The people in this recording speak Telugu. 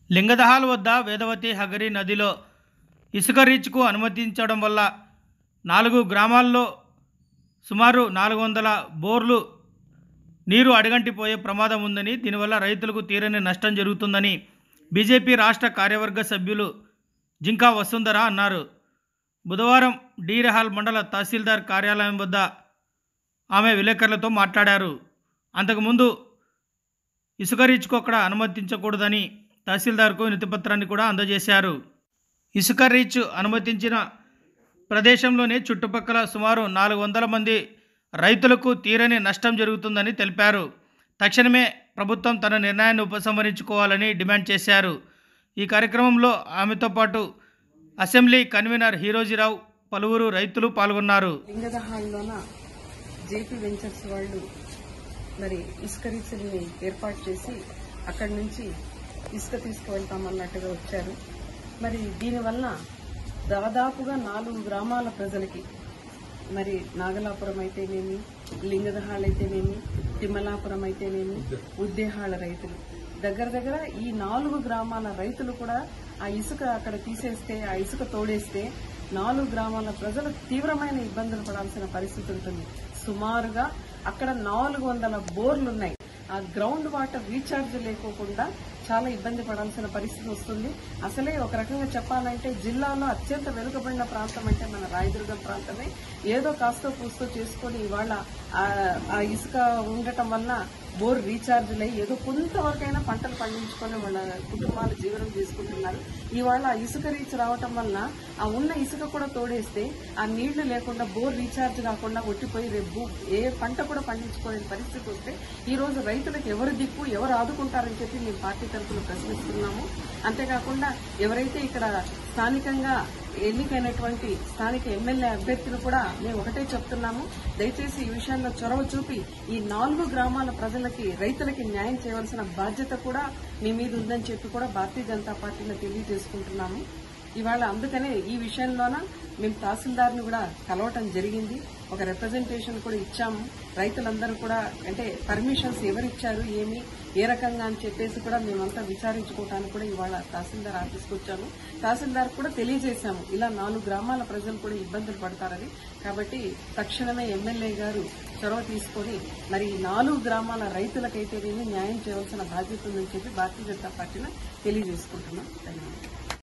లింగదహాల్ వద్ద వేదవతి హగరి నదిలో ఇసుక రీచ్కు అనుమతించడం వల్ల నాలుగు గ్రామాల్లో సుమారు నాలుగు వందల బోర్లు నీరు అడగంటిపోయే ప్రమాదం ఉందని దీనివల్ల రైతులకు తీరని నష్టం జరుగుతుందని బీజేపీ రాష్ట్ర కార్యవర్గ సభ్యులు జింకా వసుంధర అన్నారు బుధవారం డీరెహాల్ మండల తహసీల్దార్ కార్యాలయం వద్ద ఆమె విలేకరులతో మాట్లాడారు అంతకుముందు ఇసుక రీచ్కు అక్కడ అనుమతించకూడదని తహసీల్దార్కు వినతిపత్రాన్ని కూడా అందజేశారు ఇసుక రీచ్ అనుమతించిన ప్రదేశంలోని చుట్టుపక్కల సుమారు నాలుగు వందల మంది రైతులకు తీరని నష్టం జరుగుతుందని తెలిపారు తక్షణమే ప్రభుత్వం తన నిర్ణయాన్ని ఉపసంహరించుకోవాలని డిమాండ్ చేశారు ఈ కార్యక్రమంలో ఆమెతో పాటు అసెంబ్లీ కన్వీనర్ హీరోజీరావు పలువురు రైతులు పాల్గొన్నారు లింగదహాల్లోన జేపీ వెంచర్స్ వాళ్ళు మరి ఇసుక రీచుల్ని ఏర్పాటు చేసి అక్కడి నుంచి ఇసుక తీసుకువెళ్తామన్నట్టుగా వచ్చారు మరి దీనివల్ల దాదాపుగా నాలుగు గ్రామాల ప్రజలకి మరి నాగలాపురం అయితేనేమి లింగదహాళ్ అయితేనేమి తిమ్మలాపురం అయితేనేమి ఉద్దేహాళ రైతులు దగ్గర దగ్గర ఈ నాలుగు గ్రామాల రైతులు కూడా ఆ ఇసుక అక్కడ తీసేస్తే ఆ ఇసుక తోడేస్తే నాలుగు గ్రామాల ప్రజలు తీవ్రమైన ఇబ్బందులు పడాల్సిన పరిస్థితి ఉంటుంది సుమారుగా అక్కడ నాలుగు వందల బోర్లు ఉన్నాయి ఆ గ్రౌండ్ వాటర్ రీఛార్జ్ లేకోకుండా చాలా ఇబ్బంది పడాల్సిన పరిస్థితి వస్తుంది అసలే ఒక రకంగా చెప్పాలంటే జిల్లాలో అత్యంత వెనుకబడిన ప్రాంతం అంటే మన రాయదుర్గం ప్రాంతమే ఏదో కాస్తో కూస్తో చేసుకొని ఇవాళ ఆ- ఆ ఇసుక ఉండటం వల్ల బోర్ రీఛార్జ్ అయ్యి ఏదో కొంతవరకైనా పంటలు పండించుకొని వాళ్ళ కుటుంబాలు జీవనం చేసుకుంటున్నారు ఇవాళ ఆ ఇసుక రీచ్ రావటం వల్ల ఆ ఉన్న ఇసుక కూడా తోడేస్తే ఆ నీళ్లు లేకుండా బోర్ రీఛార్జ్ కాకుండా ఒట్టిపోయి రేపు భూ- ఏ పంట కూడా పండించుకోలేని పరిస్థితి వస్తే ఈ రోజు రైతులకు ఎవరు దిక్కు ఎవరు ఆదుకుంటారని చెప్పి మేము పార్టీ తరఫున ప్రశ్నిస్తున్నాము అంతేకాకుండా ఎవరైతే ఇక్కడ స్థానికంగా ఎన్నికైనటువంటి స్థానిక ఎమ్మెల్యే అభ్యర్థులు కూడా మేము ఒకటే చెప్తున్నాము దయచేసి ఈ విషయంలో చొరవ చూపి ఈ నాలుగు గ్రామాల ప్రజలకి రైతులకి న్యాయం చేయవలసిన బాధ్యత కూడా మీ మీద ఉందని చెప్పి కూడా భారతీయ జనతా పార్టీలో తెలియజేసుకుంటున్నాము ఇవాళ అందుకనే ఈ విషయంలోన మేము తహసీల్దార్ని కూడా కలవటం జరిగింది ఒక రిప్రజెంటేషన్ కూడా ఇచ్చాము రైతులందరూ కూడా అంటే పర్మిషన్స్ ఎవరిచ్చారు ఏమి ఏ రకంగా అని చెప్పేసి కూడా మేమంతా విచారించుకోవడానికి కూడా ఇవాళ తహసీల్దార్ ఆఫీస్కి వచ్చాము తహసీల్దార్ కూడా తెలియజేశాము ఇలా నాలుగు గ్రామాల ప్రజలు కూడా ఇబ్బందులు పడతారని కాబట్టి తక్షణమే ఎమ్మెల్యే గారు చొరవ తీసుకొని మరి ఈ నాలుగు గ్రామాల రైతులకైతేనేమి న్యాయం చేయవలసిన బాధ్యత ఉందని చెప్పి భారతీయ జనతా పార్టీని తెలియజేసుకుంటున్నాం ధన్యవాదాలు